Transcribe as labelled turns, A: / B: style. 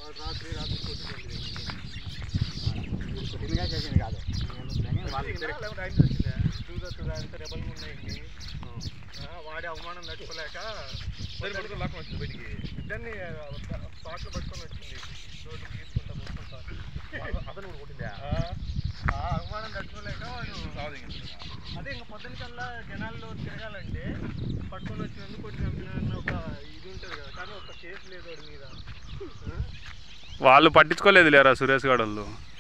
A: వాడు రాత్రి రాత్రి కొట్టుకుంటుంది
B: కొట్టినగా చేసింది కాదు
A: వాళ్ళిద్దరే చూసొచ్చు అంత రెబల్గా ఉన్నాయండి ఆ, వాడి అవమానం తట్టుకోలేక
C: సరే పడుకొని లాక్కొని వచ్చింది బయటికి
A: ఇద్దరిని స్పాట్లో పట్టుకొని వచ్చింది రోడ్డు తీసుకుంటా పోతుంటా
C: అతను కూడా కొట్టిందా
A: ఆ, ఆ అవమానం తట్టుకోలేక వాడు
C: సావదింగా
A: అదే ఇంకా పొద్దున కల్లా జనాల్లో తిరగాలంటే పట్టుకొని వచ్చినందుకు కొట్టి చంపిన ఒక ఇది ఉంటుంది కదా కానీ ఒక కేసు లేదు వాడి మీద ఆ?
D: వాళ్ళు పట్టించుకోలేదు లేరా సురేష్ గారు వాళ్ళు